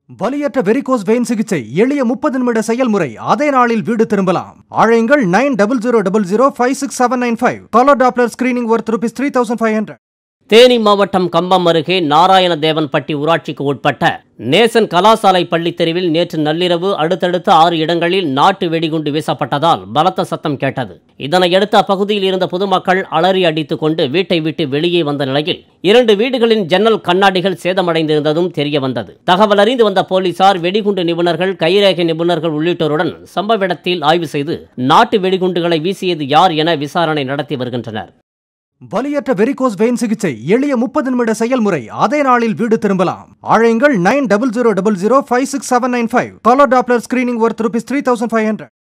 வலியற்ற varicose vein சிகிச்சை எளிய முப்பது நிமிட செயல்முறை அதே நாளில் வீடு திரும்பலாம் அழையுங்கள் nine double zero double zero five six seven nine five colour doppler screening worth rupees three thousand five hundred Theni மாவட்டம் கம்பம் அருகே நாராயணதேவன்பட்டி ஊராட்சிக்கு உட்பட்ட நேசன் கலாசாலை பள்ளி தெருவில் நேற்று நள்ளிரவு அடுத்தடுத்த ஆறு இடங்களில் நாட்டு வெடிகுண்டு வீசப்பட்டதால் பலத்த சத்தம் கேட்டது இதனையடுத்து அப்பகுதியில் இருந்த பொதுமக்கள் அலறி அடித்துக் கொண்டு வீட்டை விட்டு வெளியே வந்த நிலையில் இரண்டு வீடுகளின் ஜன்னல் கண்ணாடிகள் சேதமடைந்திருந்ததும் தெரிய வந்தது தகவல் அறிந்து வந்த போலீசார் வெடிகுண்டு நிபுணர்கள் கைரேகை நிபுணர்கள் உள்ளிட்டோருடன் சம்பவ இடத்தில் ஆய்வு செய்து நாட்டு வெடிகுண்டுகளை வீசியது யார் என விசாரணை நடத்தி வருகின்றனர் வலியற்ற வெரிகோஸ் வெயின் சிகிச்சை எளிய முப்பது நிமிட செயல்முறை அதே நாளில் வீடு திரும்பலாம் அழையுங்கள் nine double zero double zero five six seven nine five colour doppler screening worth rupees three thousand five hundred